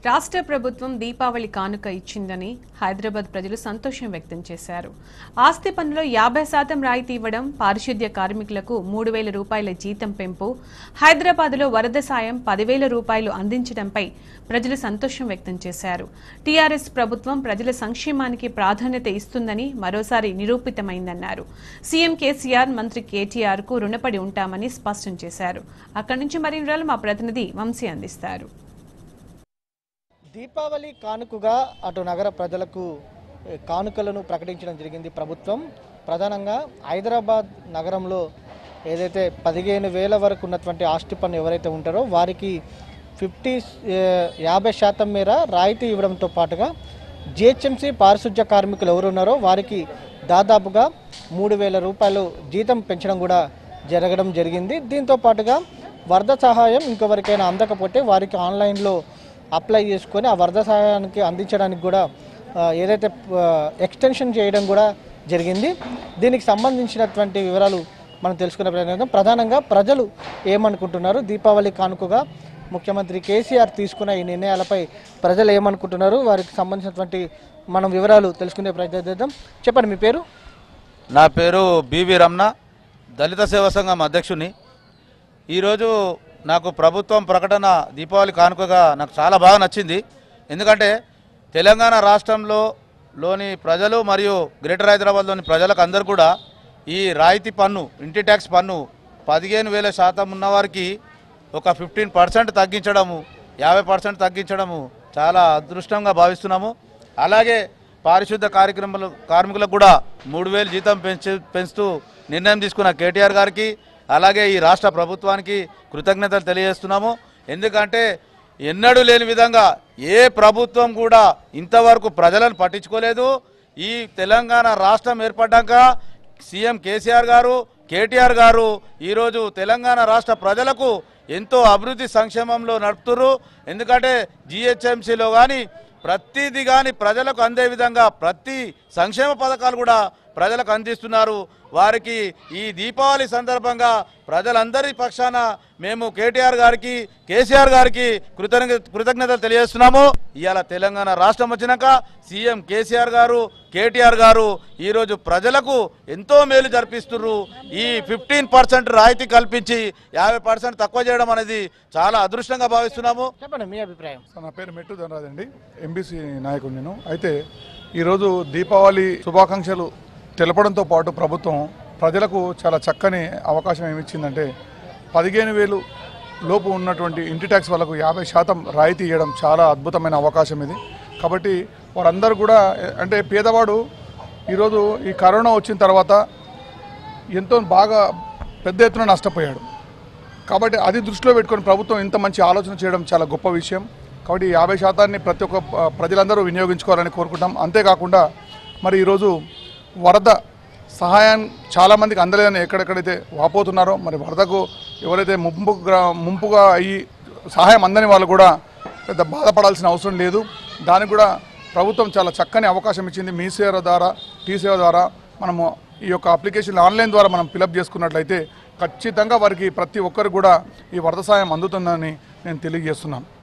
రాష్ట్ర ప్రభుత్వం దీపావళి కానుక ఇచ్చిందని హైదరాబాద్ ప్రజలు సంతోషం వ్యక్తం చేశారు ఆస్తి పన్నులో యాభై శాతం రాయితీ ఇవ్వడం పారిశుద్ధ్య కార్మికులకు మూడు వేల రూపాయల జీతం పెంపు హైదరాబాద్లో వరద సాయం పదివేల రూపాయలు అందించడంపై ప్రజలు సంతోషం వ్యక్తం చేశారు టీఆర్ఎస్ ప్రభుత్వం ప్రజల సంక్షేమానికి ప్రాధాన్యత ఇస్తుందని మరోసారి నిరూపితమైందన్నారు సీఎం కేసీఆర్ మంత్రి కేటీఆర్ కు రుణపడి ఉంటామని స్పష్టం చేశారు అక్కడి నుంచి మరిన్ని వివరాలు మా ప్రతినిధి వంశీ అందిస్తారు దీపావళి కానుకగా అటు నగర ప్రజలకు ఏ, కానుకలను ప్రకటించడం జరిగింది ప్రభుత్వం ప్రధానంగా హైదరాబాద్ నగరంలో ఏదైతే పదిహేను వేల వరకు ఉన్నటువంటి ఆస్తి పన్ను ఎవరైతే ఉంటారో వారికి ఫిఫ్టీ యాభై శాతం మేర రాయితీ ఇవ్వడంతో పాటుగా జిహెచ్ఎంసీ పారిశుధ్య కార్మికులు ఎవరు ఉన్నారో వారికి దాదాపుగా మూడు వేల రూపాయలు జీతం పెంచడం కూడా జరగడం జరిగింది దీంతో పాటుగా వరద సహాయం ఇంకెవరికైనా అందకపోతే వారికి ఆన్లైన్లో అప్లై చేసుకొని ఆ వరద సహాయానికి అందించడానికి కూడా ఆ, ఏదైతే ఆ, ఎక్స్టెన్షన్ చేయడం కూడా జరిగింది దీనికి సంబంధించినటువంటి వివరాలు మనం తెలుసుకునే ప్రయత్నం ప్రధానంగా ప్రజలు ఏమనుకుంటున్నారు దీపావళి కానుకగా ముఖ్యమంత్రి కేసీఆర్ తీసుకున్న ఈ నిర్ణయాలపై ప్రజలు ఏమనుకుంటున్నారు వారికి సంబంధించినటువంటి మనం వివరాలు తెలుసుకునే ప్రయత్నం చేద్దాం చెప్పండి మీ పేరు నా పేరు బివి రమణ దళిత సేవా సంఘం అధ్యక్షుని ఈరోజు నాకు ప్రభుత్వం ప్రకటన దీపావళి కానుకగా నాకు చాలా బాగా నచ్చింది ఎందుకంటే తెలంగాణ రాష్ట్రంలో లోని ప్రజలు మరియు గ్రేటర్ హైదరాబాద్లోని ప్రజలకు అందరూ కూడా ఈ రాయితీ పన్ను ఇంటి ట్యాక్స్ పన్ను పదిహేను వేల శాతం ఉన్నవారికి ఒక ఫిఫ్టీన్ పర్సెంట్ తగ్గించడము యాభై పర్సెంట్ తగ్గించడము చాలా అదృష్టంగా భావిస్తున్నాము అలాగే పారిశుద్ధ కార్యక్రమాలు కార్మికులకు కూడా మూడు వేలు జీతం పెంచి పెంచుతూ నిర్ణయం తీసుకున్న కేటీఆర్ గారికి అలాగే ఈ రాష్ట్ర ప్రభుత్వానికి కృతజ్ఞతలు తెలియజేస్తున్నాము ఎందుకంటే ఎన్నడూ లేని విధంగా ఏ ప్రభుత్వం కూడా ఇంతవరకు ప్రజలను పట్టించుకోలేదు ఈ తెలంగాణ రాష్ట్రం ఏర్పడ్డాక సీఎం కేసీఆర్ గారు కేటీఆర్ గారు ఈరోజు తెలంగాణ రాష్ట్ర ప్రజలకు ఎంతో అభివృద్ధి సంక్షేమంలో నడుపుతున్నారు ఎందుకంటే జిహెచ్ఎంసీలో కానీ ప్రతిదీ కానీ ప్రజలకు అందే విధంగా ప్రతి సంక్షేమ పథకాలు కూడా ప్రజలకు అందిస్తున్నారు వారికి ఈ దీపావళి సందర్భంగా ప్రజలందరి పక్షాన మేము కేటీఆర్ గారికి కేసీఆర్ గారికి కృతజ్ఞ కృతజ్ఞతలు తెలియజేస్తున్నాము ఇవాళ తెలంగాణ రాష్ట్రం వచ్చినాక సీఎం కేసీఆర్ గారు కేటీఆర్ గారు ఈరోజు ప్రజలకు ఎంతో మేలు జరిపిస్తున్నారు ఈ ఫిఫ్టీన్ పర్సెంట్ రాయితీ కల్పించి యాభై పర్సెంట్ తక్కువ చేయడం అనేది చాలా అదృష్టంగా భావిస్తున్నాము చెప్పండి మీ అభిప్రాయం సార్ నా పేరు మెట్టు ధనరాజ్ అండి ఎంబీసీ నాయకుడు నేను అయితే ఈరోజు దీపావళి శుభాకాంక్షలు తెలపడంతో పాటు ప్రభుత్వం ప్రజలకు చాలా చక్కని అవకాశం ఏమిచ్చిందంటే పదిహేను వేలు లోపు ఉన్నటువంటి ఇంటి ట్యాక్స్ వాళ్ళకు యాభై శాతం రాయితీ ఇవ్వడం చాలా అద్భుతమైన అవకాశం ఇది కాబట్టి వారందరూ కూడా అంటే పేదవాడు ఈరోజు ఈ కరోనా వచ్చిన తర్వాత ఎంతో బాగా పెద్ద ఎత్తున నష్టపోయాడు కాబట్టి అది దృష్టిలో పెట్టుకొని ప్రభుత్వం ఇంత మంచి ఆలోచన చేయడం చాలా గొప్ప విషయం కాబట్టి ఈ యాభై శాతాన్ని ప్రతి ఒక్క ఆ, ప్రజలందరూ వినియోగించుకోవాలని కోరుకుంటాం అంతేకాకుండా మరి ఈరోజు వరద సహాయం చాలామందికి అందలేదని ఎక్కడెక్కడైతే వాపోతున్నారో మరి వరదకు ఎవరైతే ముంపు గ్రా- ముంపుగా అయ్యి సహాయం అందని వాళ్ళు కూడా పెద్ద బాధపడాల్సిన అవసరం లేదు దానికి కూడా ప్రభుత్వం చాలా చక్కని అవకాశం ఇచ్చింది మీ సేవ ద్వారా టీ సేవ ద్వారా మనము ఈ యొక్క అప్లికేషన్ ఆన్లైన్ ద్వారా మనం ఫిలప్ చేసుకున్నట్లయితే ఖచ్చితంగా వారికి ప్రతి ఒక్కరు కూడా ఈ వరద సాయం అందుతుందని నేను తెలియజేస్తున్నాను